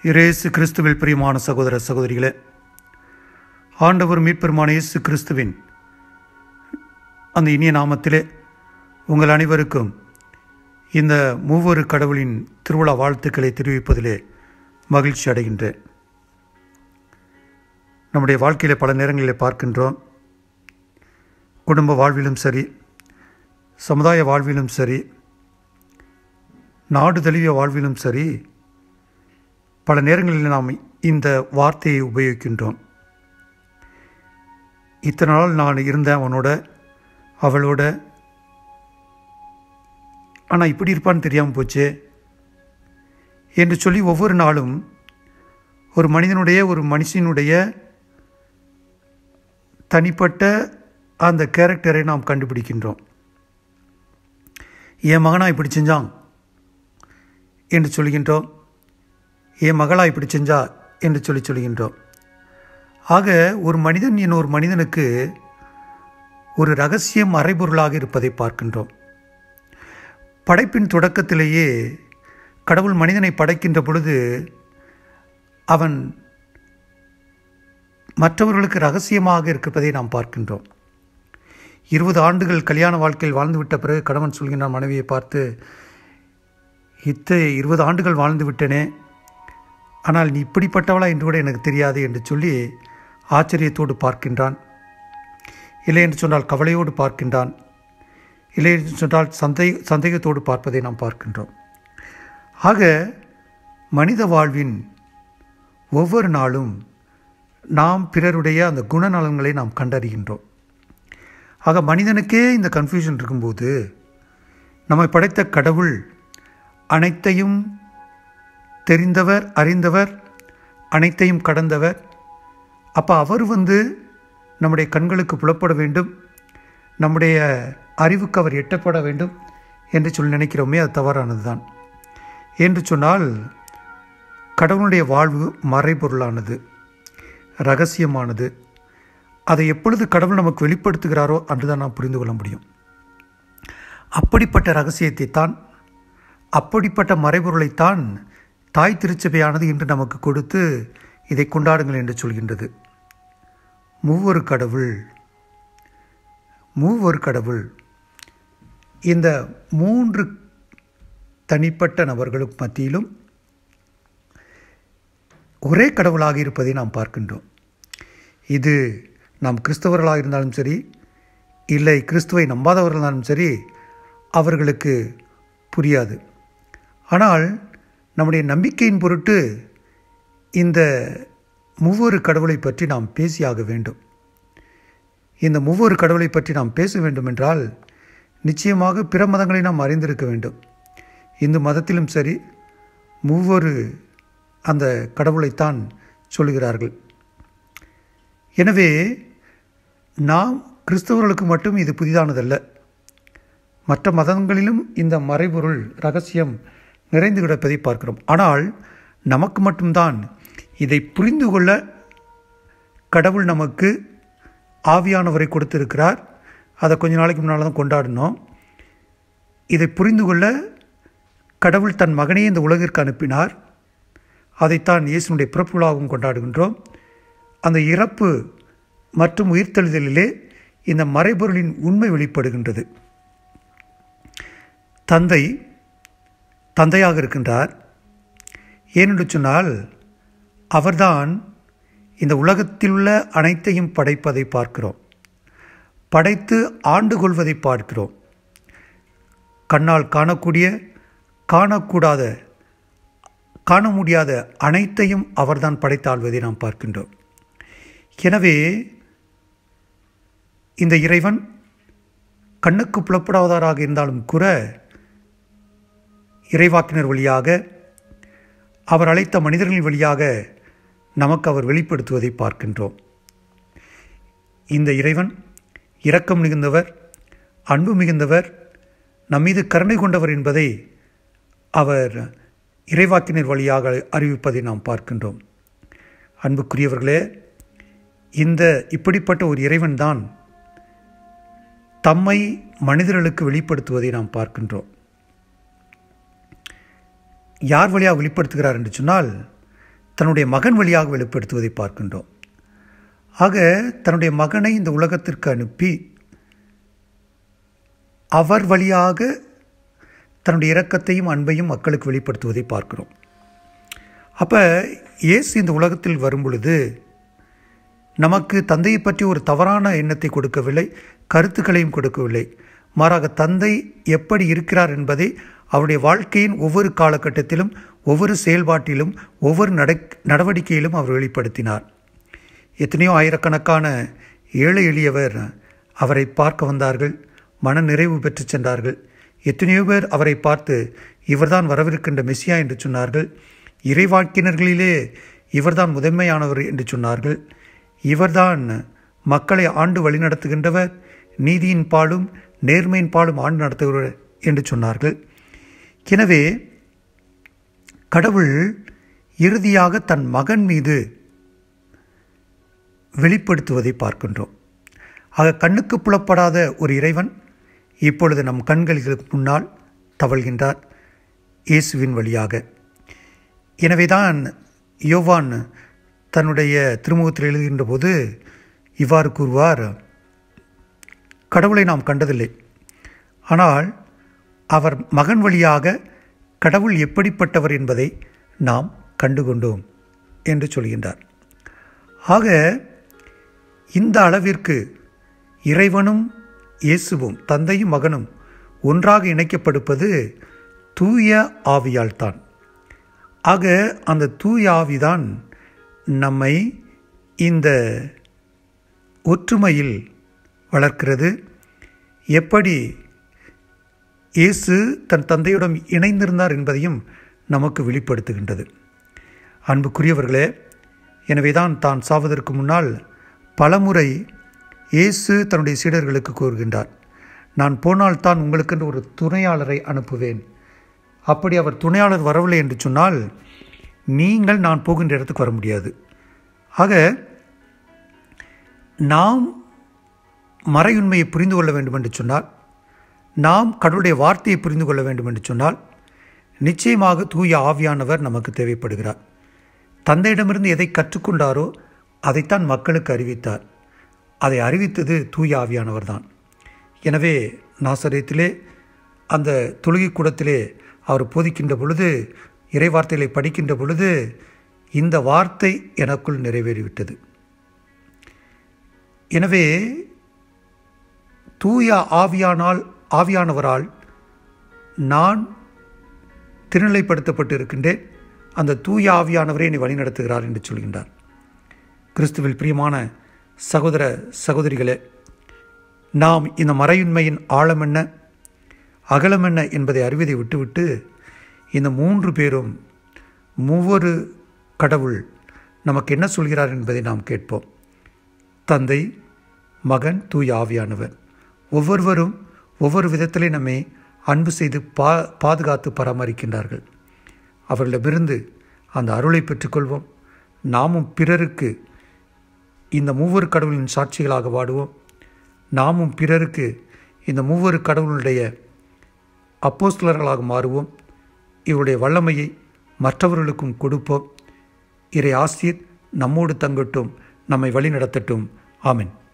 இரேசு கிறிஸ்துவில் பிரியமான சகோதர சகோதரிகளே ஆண்டவர் மீட்பெருமான இயேசு கிறிஸ்துவின் அந்த இனிய நாமத்திலே உங்கள் அனைவருக்கும் இந்த மூவொரு கடவுளின் திருவிழா வாழ்த்துக்களை தெரிவிப்பதிலே மகிழ்ச்சி அடைகின்றேன் நம்முடைய வாழ்க்கையில் பல நேரங்களில் பார்க்கின்றோம் குடும்ப வாழ்விலும் சரி சமுதாய வாழ்விலும் சரி நாடு தழுவிய வாழ்விலும் சரி பல நேரங்களில் நாம் இந்த வார்த்தையை உபயோகிக்கின்றோம் இத்தனை நாள் நான் இருந்தேன் அவனோட அவளோட ஆனால் இப்படி இருப்பான்னு தெரியாமல் போச்சு என்று சொல்லி ஒவ்வொரு நாளும் ஒரு மனிதனுடைய ஒரு மனுஷனுடைய தனிப்பட்ட அந்த கேரக்டரை நாம் கண்டுபிடிக்கின்றோம் என் மகனா இப்படி செஞ்சான் என்று சொல்கின்றோம் என் மகளா இப்படி செஞ்சா என்று சொல்லி சொல்கின்றோம் ஆக ஒரு மனிதன் இன்னொரு மனிதனுக்கு ஒரு ரகசியம் மறைபொருளாக இருப்பதை பார்க்கின்றோம் படைப்பின் தொடக்கத்திலேயே கடவுள் மனிதனை படைக்கின்ற பொழுது அவன் மற்றவர்களுக்கு ரகசியமாக இருப்பதை நாம் பார்க்கின்றோம் இருபது ஆண்டுகள் கல்யாண வாழ்க்கையில் வாழ்ந்துவிட்ட பிறகு கணவன் சொல்கின்றான் மனைவியை பார்த்து இத்த இருபது ஆண்டுகள் வாழ்ந்து விட்டனே ஆனால் நீ இப்படிப்பட்டவளா என்று கூட எனக்கு தெரியாது என்று சொல்லி ஆச்சரியத்தோடு பார்க்கின்றான் இல்லை என்று சொன்னால் கவலையோடு பார்க்கின்றான் இல்லை என்று சொன்னால் சந்தே சந்தேகத்தோடு பார்ப்பதை நாம் பார்க்கின்றோம் ஆக மனித வாழ்வின் ஒவ்வொரு நாளும் நாம் பிறருடைய அந்த குணநலன்களை நாம் கண்டறிகின்றோம் ஆக மனிதனுக்கே இந்த கன்ஃபியூஷன் இருக்கும்போது நம்மை படைத்த கடவுள் அனைத்தையும் தெரிந்தவர் அறிந்தவர் அனைத்தையும் கடந்தவர் அப்போ அவர் வந்து நம்முடைய கண்களுக்கு புலப்பட வேண்டும் நம்முடைய அறிவுக்கு அவர் எட்டப்பட வேண்டும் என்று சொல்லி நினைக்கிறோமே அது தவறானது தான் என்று சொன்னால் கடவுளுடைய வாழ்வு மறைபொருளானது ரகசியமானது அதை எப்பொழுது கடவுள் நமக்கு வெளிப்படுத்துகிறாரோ அன்றுதான் நாம் புரிந்து கொள்ள முடியும் அப்படிப்பட்ட ரகசியத்தை தான் அப்படிப்பட்ட மறைபொருளைத்தான் தாய் திருச்சபையானது இன்று நமக்கு கொடுத்து இதை கொண்டாடுங்கள் என்று சொல்கின்றது மூவொரு கடவுள் மூவொரு கடவுள் இந்த மூன்று தனிப்பட்ட நபர்களுக்கு மத்தியிலும் ஒரே கடவுளாக இருப்பதை நாம் பார்க்கின்றோம் இது நாம் கிறிஸ்தவர்களாக இருந்தாலும் சரி இல்லை கிறிஸ்துவை நம்பாதவர்கள் இருந்தாலும் சரி அவர்களுக்கு புரியாது ஆனால் நம்முடைய நம்பிக்கையின் பொருட்டு இந்த மூவொரு கடவுளை பற்றி நாம் பேசியாக வேண்டும் இந்த மூவொரு கடவுளை பற்றி நாம் பேச வேண்டும் என்றால் நிச்சயமாக பிற மதங்களை நாம் அறிந்திருக்க வேண்டும் இந்து மதத்திலும் சரி மூவொரு அந்த கடவுளைத்தான் சொல்கிறார்கள் எனவே நாம் கிறிஸ்தவர்களுக்கு மட்டும் இது புதிதானதல்ல மற்ற மதங்களிலும் இந்த மறைபொருள் ரகசியம் நிறைந்து கிடப்பதை பார்க்கிறோம் ஆனால் நமக்கு மட்டும்தான் இதை புரிந்து கொள்ள கடவுள் நமக்கு ஆவியானவரை கொடுத்திருக்கிறார் அதை கொஞ்ச நாளைக்கு முன்னால் தான் கொண்டாடினோம் இதை புரிந்து கொள்ள கடவுள் தன் மகனே இந்த உலகிற்கு அனுப்பினார் அதைத்தான் இயேசுனுடைய பிறப்பு விழாவும் கொண்டாடுகின்றோம் அந்த இறப்பு மற்றும் உயிர்த்தெழுதலிலே இந்த மறைபொருளின் உண்மை வெளிப்படுகின்றது தந்தை தந்தையாக இருக்கின்றார் ஏனென்று சொன்னால் அவர்தான் இந்த உலகத்தில் உள்ள அனைத்தையும் படைப்பதை பார்க்கிறோம் படைத்து ஆண்டு கொள்வதை பார்க்கிறோம் கண்ணால் காணக்கூடிய காணக்கூடாத காண முடியாத அனைத்தையும் அவர்தான் படைத்தாள்வதை நாம் பார்க்கின்றோம் எனவே இந்த இறைவன் கண்ணுக்கு புலப்படாதவராக இருந்தாலும் கூட இறைவாக்கினர் வழியாக அவர் அழைத்த மனிதர்களின் வழியாக நமக்கு அவர் வெளிப்படுத்துவதை பார்க்கின்றோம் இந்த இறைவன் இரக்கம் மிகுந்தவர் அன்பு மிகுந்தவர் நம்மீது கருணை கொண்டவர் என்பதை அவர் இறைவாக்கினர் வழியாக அறிவிப்பதை நாம் பார்க்கின்றோம் அன்புக்குரியவர்களே இந்த இப்படிப்பட்ட ஒரு இறைவன் தான் தம்மை மனிதர்களுக்கு வெளிப்படுத்துவதை நாம் பார்க்கின்றோம் யார் வழியாக வெளிப்படுத்துகிறார் என்று சொன்னால் தன்னுடைய மகன் வழியாக வெளிப்படுத்துவதை பார்க்கின்றோம் ஆக தன்னுடைய மகனை இந்த உலகத்திற்கு அனுப்பி அவர் வழியாக தன்னுடைய இரக்கத்தையும் அன்பையும் மக்களுக்கு வெளிப்படுத்துவதை பார்க்கிறோம் அப்போ இயேசு இந்த உலகத்தில் வரும் பொழுது நமக்கு தந்தையை பற்றி ஒரு தவறான எண்ணத்தை கொடுக்கவில்லை கருத்துக்களையும் கொடுக்கவில்லை மாறாக தந்தை எப்படி இருக்கிறார் என்பதை அவருடைய வாழ்க்கையின் ஒவ்வொரு காலகட்டத்திலும் ஒவ்வொரு செயல்பாட்டிலும் ஒவ்வொரு நட நடவடிக்கையிலும் அவர் வெளிப்படுத்தினார் எத்தனையோ ஆயிரக்கணக்கான ஏழை எளியவர் அவரை பார்க்க வந்தார்கள் மன நிறைவு பெற்று சென்றார்கள் எத்தனையோ பேர் அவரை பார்த்து இவர்தான் வரவிருக்கின்ற மெஸ்ஸியா என்று சொன்னார்கள் இறைவாக்கினர்களிலே இவர்தான் முதன்மையானவர் என்று சொன்னார்கள் இவர்தான் மக்களை ஆண்டு வழிநடத்துகின்றவர் நீதியின் பாலும் நேர்மையின் பாலும் ஆண்டு நடத்துகிறவர் என்று சொன்னார்கள் எனவே கடவுள் இறுதியாக தன் மகன் மீது வெளிப்படுத்துவதை பார்க்கின்றோம் ஆக கண்ணுக்கு புலப்படாத ஒரு இறைவன் இப்பொழுது நம் கண்களுக்கு முன்னால் தவழ்கின்றார் இயேசுவின் வழியாக எனவேதான் யோவான் தன்னுடைய திருமுகத்தில் எழுதுகின்ற போது இவ்வாறு கூறுவார் கடவுளை நாம் கண்டதில்லை ஆனால் அவர் மகன் வழியாக கடவுள் எப்படிப்பட்டவர் என்பதை நாம் கண்டுகொண்டோம் என்று சொல்கின்றார் ஆக இந்த அளவிற்கு இறைவனும் இயேசுவும் தந்தையும் மகனும் ஒன்றாக இணைக்கப்படுப்பது தூய ஆவியால் தான் ஆக அந்த தூய ஆவிதான் நம்மை இந்த ஒற்றுமையில் வளர்க்கிறது எப்படி இயேசு தன் தந்தையுடன் இணைந்திருந்தார் என்பதையும் நமக்கு வெளிப்படுத்துகின்றது அன்புக்குரியவர்களே எனவேதான் தான் சாவதற்கு முன்னால் பலமுறை இயேசு தன்னுடைய சீடர்களுக்கு கூறுகின்றார் நான் போனால் தான் உங்களுக்கென்று ஒரு துணையாளரை அனுப்புவேன் அப்படி அவர் துணையாளர் வரவில்லை என்று சொன்னால் நீங்கள் நான் போகின்ற இடத்துக்கு வர முடியாது ஆக நாம் மறையுண்மையை புரிந்து கொள்ள வேண்டும் என்று சொன்னால் நாம் கடவுளுடைய வார்த்தையை புரிந்து கொள்ள வேண்டும் என்று சொன்னால் நிச்சயமாக தூய ஆவியானவர் நமக்கு தேவைப்படுகிறார் தந்தையிடமிருந்து எதை கற்றுக்கொண்டாரோ அதைத்தான் மக்களுக்கு அறிவித்தார் அதை அறிவித்தது தூய ஆவியானவர் தான் எனவே நாசரியத்திலே அந்த தொழுகை கூடத்திலே அவர் போதிக்கின்ற பொழுது இறை வார்த்தைகளை படிக்கின்ற பொழுது இந்த வார்த்தை எனக்குள் நிறைவேறிவிட்டது எனவே தூய ஆவியானால் ஆவியானவரால் நான் திருநிலைப்படுத்தப்பட்டு இருக்கின்றேன் அந்த தூய ஆவியானவரே என்னை வழிநடத்துகிறார் என்று சொல்கின்றார் கிறிஸ்துவில் பிரியமான சகோதர சகோதரிகளே நாம் இந்த மறையுண்மையின் ஆழம் என்ன அகலம் என்ன என்பதை அறிவதை விட்டுவிட்டு இந்த மூன்று பேரும் மூவொரு கடவுள் நமக்கு என்ன சொல்கிறார் என்பதை நாம் கேட்போம் தந்தை மகன் தூய் ஆவியானவர் ஒவ்வொருவரும் ஒவ்வொரு விதத்திலே நம்மை அன்பு செய்து பா பாதுகாத்து பராமரிக்கின்றார்கள் அவர்களிடமிருந்து அந்த அருளை பெற்றுக்கொள்வோம் நாமும் பிறருக்கு இந்த மூவொரு கடவுளின் சாட்சிகளாக வாடுவோம் நாமும் பிறருக்கு இந்த மூவொரு கடவுளுடைய அப்போஸ்தலர்களாக மாறுவோம் இவருடைய வல்லமையை மற்றவர்களுக்கும் கொடுப்போம் இறை ஆசிரியர் நம்மோடு தங்கட்டும் நம்மை வழிநடத்தட்டும் ஆமென்